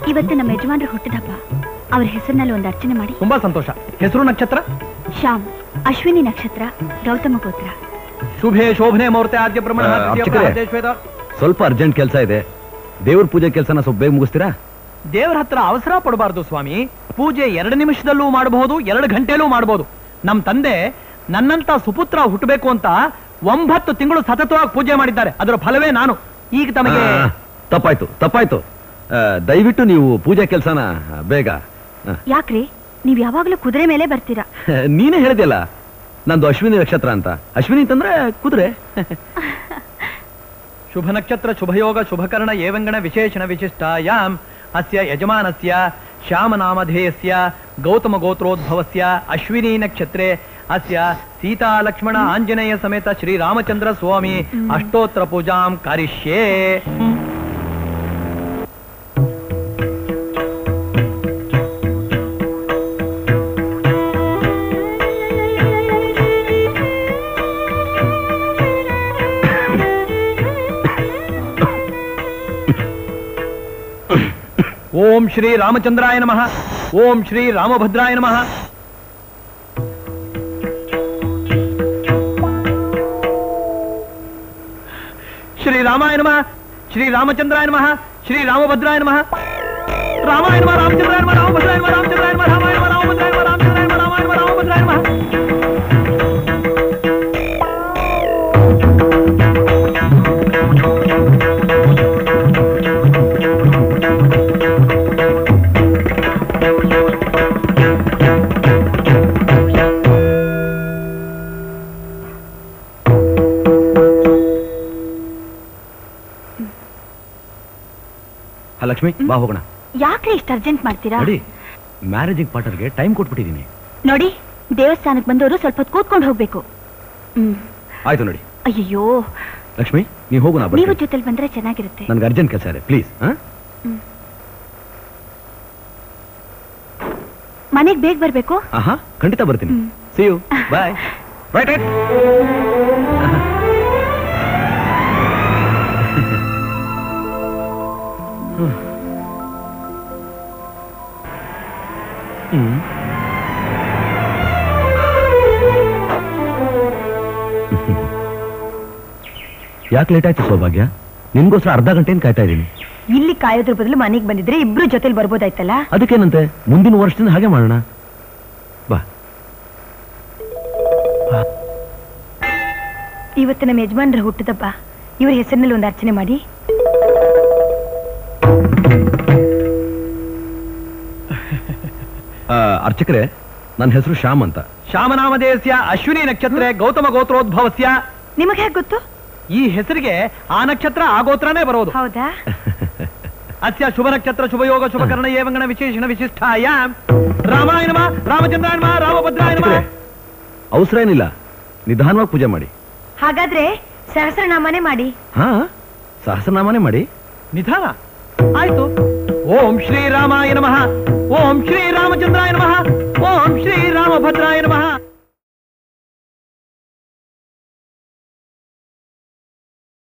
ಇವತ್ತು ನಮ್ಮ ಯಜಮಾನ್ರ ಹುಟ್ಟಿದಬ್ಬ ಅವ್ರ ಹೆಸರಿನಲ್ಲಿ ಒಂದು ಅರ್ಚನೆ ಮಾಡಿ ತುಂಬಾ ಸಂತೋಷ ಹೆಸರು ನಕ್ಷತ್ರ ಶ್ಯಾಮ್ ಅಶ್ವಿನಿ ನಕ್ಷತ್ರ ಗೌತಮ ಗೋತ್ರ ಶುಭೆ ಶೋಭನೆ ಮುಹೂರ್ತೆ ಆದ್ಯ ಪ್ರಮಾಣ ಆ, ತೃತೀಯ ಅರ್ಚಕರೇ. ಪ್ರಾತಃ ಶ್ವೇತ. ಸ್ವಲ್ಪ ಅರ್ಜೆಂಟ್ ಕೆಲಸ ಇದೆ ದೇವ್ರ ಪೂಜೆ ಕೆಲಸನ ಸ್ವಲ್ಪ ಬೇಗ ಮುಗಿಸ್ತೀರಾ ದೇವರ ಹತ್ರ ಅವಸರ ಪಡಬಾರ್ದು ಸ್ವಾಮಿ ಪೂಜೆ ಎರಡು ನಿಮಿಷದಲ್ಲೂ ಮಾಡಬಹುದು ಎರಡು ಗಂಟೆಲೂ ಮಾಡಬಹುದು ನಮ್ ತಂದೆ ನನ್ನಂತ ಸುಪುತ್ರ ಹುಟ್ಟಬೇಕು ಅಂತ ಒಂಬತ್ತು ತಿಂಗಳು ಸತತವಾಗಿ ಪೂಜೆ ಮಾಡಿದ್ದಾರೆ ಅದರ ಫಲವೇ ನಾನು ಈಗ ತಮಗೆ ಆ, ತಪ್ಪಾಯ್ತು ತಪ್ಪಾಯ್ತು ಆ, ದಯವಿಟ್ಟು ನೀವು ಪೂಜೆ ಕೆಲಸನ ಬೇಗ ಆ, ಯಾಕ್ರಿ ನೀವ್ ಯಾವಾಗ್ಲೂ ಕುದುರೆ ಮೇಲೆ ಬರ್ತೀರಾ ನೀನೇ ಹೇಳಿದ್ಯಲ್ಲ ನಂದು ಅಶ್ವಿನಿ ನಕ್ಷತ್ರ ಅಂತ ಅಶ್ವಿನಿ ಅಂತಂದ್ರೆ ಕುದುರೆ ಶುಭ ನಕ್ಷತ್ರ ಶುಭಯೋಗ ಶುಭಕರ್ಣ ಏವಂಗಣ ವಿಶೇಷಣ ವಿಶಿಷ್ಟಾಯಾಮ್ ಅಸ್ಯ ಯಜಮಾನಸ್ಯ ಶ್ಯಾಮನಾಮಧೇಯಸ್ಯ ಗೌತಮ ಗೋತ್ರೋದ್ಭವಸ್ಯ ಅಶ್ವಿನಿ ನಕ್ಷತ್ರೆ ಅಸ್ಯ ಸೀತಾ ಲಕ್ಷ್ಮಣ ಆಂಜನೇಯ ಸಮೇತ ಶ್ರೀರಾಮಚಂದ್ರ ಸ್ವಾಮಿ ಅಷ್ಟೋತ್ರ ಪೂಜಾಂ ಕರಿಷ್ಯೇ ಓಂ ಶ್ರೀ ರಾಮಚಂದ್ರಾಯ ನಮಃ ಓಂ ಶ್ರೀ ರಾಮಭದ್ರಾಯ ನಮಃ ಶ್ರೀ ರಾಮಾಯ ನಮಃ ಶ್ರೀ ರಾಮಚಂದ್ರಾಯ ನಮಃ ಶ್ರೀ ರಾಮಭದ್ರಾಯ ನಮಃ ರಾಮಾಯ ನಮಃ ರಾಮಚಂದ್ರಾಯ ನಮಃ ರಾಮಭದ್ರಾಯ ನಮಃ ರಾಮಚಂದ್ರಾಯ ನಮಃ ರಾಮಾಯ ನಮಃ ರಾಮಭದ್ರಾಯ ನಮಃ ರಾಮಚಂದ್ರಾಯ ನಮಃ ರಾಮಾಯ ನಮಃ ರಾಮಭದ್ರಾಯ ನಮಃ ಆ, ಲಕ್ಷ್ಮಿ ಬಾ ಹೋಗೋಣ ಯಾಕ್ರಿ ಇಷ್ಟ ಅರ್ಜೆಂಟ್ ಮಾಡ್ತೀರಾ ನೋಡಿ ಮ್ಯಾರೇಜಿಂಗ್ ಪಾರ್ಟರ್ಗೆ ಟೈಮ್ ಕೊಟ್ಬಿಟ್ಟಿದ್ದೀನಿ ನೋಡಿ ದೇವಸ್ಥಾನಕ್ಕೆ ಬಂದವರು ಸ್ವಲ್ಪ ಹೊತ್ತು ಕೂತ್ಕೊಂಡು ಹೋಗ್ಬೇಕು ಹ್ಮ್ ಆಯ್ತು ನೋಡಿ ಅಯ್ಯಯ್ಯೋ ಲಕ್ಷ್ಮಿ ನೀವು ಹೋಗೋಣ ನೀವು ಜೊತೆಲಿ ಬಂದ್ರೆ ಚೆನ್ನಾಗಿರುತ್ತೆ ನನ್ಗೆ ಅರ್ಜೆಂಟ್ ಕೆಲಸ ಇದೆ ಪ್ಲೀಸ್ ಮನೆಗ್ ಬೇಗ ಬರ್ಬೇಕು ಆಹಾ ಖಂಡಿತ ಬರ್ತೀನಿ ಹ್ಮ್. See you bye right right ಯಾಕೆ ಲೇಟ್ ಆಯ್ತು ಸೌಭಾಗ್ಯ ನಿನ್ಗೋಸ್ಕರ ಅರ್ಧ ಗಂಟೆಯಿಂದ ಕಾಯ್ತಾ ಇದ್ದೀನಿ ಇಲ್ಲಿ ಕಾಯೋದ್ರ ಬದಲು ಮನೆಗೆ ಬಂದಿದ್ರೆ ಇಬ್ರು ಜೊತೆಲಿ ಬರ್ಬೋದಾಯ್ತಲ್ಲ ಅದಕ್ಕೇನಂತೆ ಮುಂದಿನ ವರ್ಷದಿಂದ ಹಾಗೆ ಮಾಡೋಣ ಬಾ ಇವತ್ತು ನಮ್ಮ ಯಜಮಾನ್ರ ಹುಟ್ಟದಪ್ಪ ಇವ್ರ ಹೆಸರಿನಲ್ಲಿ ಒಂದು ಅರ್ಚನೆ ಮಾಡಿ ಆ, ಅರ್ಚಕರೇ ನನ್ನ ಹೆಸರು ಶ್ಯಾಮ್ ಅಂತ ಶ್ಯಾಮನಾಮಧೇಯಸ್ಯ ಅಶ್ವಿನಿ ನಕ್ಷತ್ರೆ ಗೌತಮ ಗೋತ್ರೋದ್ಭವಸ್ಯ ನಿಮಗೆ ಹೇಗೆ ಗೊತ್ತು ಈ ಹೆಸರಿಗೆ ಆ ನಕ್ಷತ್ರ ಆ ಗೋತ್ರನೇ ಬರೋದು ಹೌದಾ ಅಸ್ಯ ಶುಭ ನಕ್ಷತ್ರ ಶುಭಯೋಗ ಶುಭಕರ್ಣ ಏವಂಗಣ ವಿಶೇಷಣ ವಿಶಿಷ್ಟಾಯ ರಾಮಾಯ ನಮಃ ರಾಮಚಂದ್ರಾಯ ನಮಃ ರಾಮಭದ್ರಾಯ ನಮಃ ಅರ್ಚಕರೇ, ಅವಸರ ಏನಿಲ್ಲ ನಿಧಾನವಾಗಿ ಪೂಜೆ ಮಾಡಿ ಹಾಗಾದ್ರೆ ಸಹಸ್ರನಾಮನೇ ಮಾಡಿ ಹಾ ಸಹಸ್ರನಾಮನೇ ಮಾಡಿ ನಿಧಾನ ಆಯ್ತು ಓಂ ಶ್ರೀ ರಾಮಾಯ ನಮಃ ಓಂ ಶ್ರೀ ರಾಮಚಂದ್ರಾಯ ನಮಃ ಓಂ ಶ್ರೀ ರಾಮಭದ್ರಾಯ ನಮಃ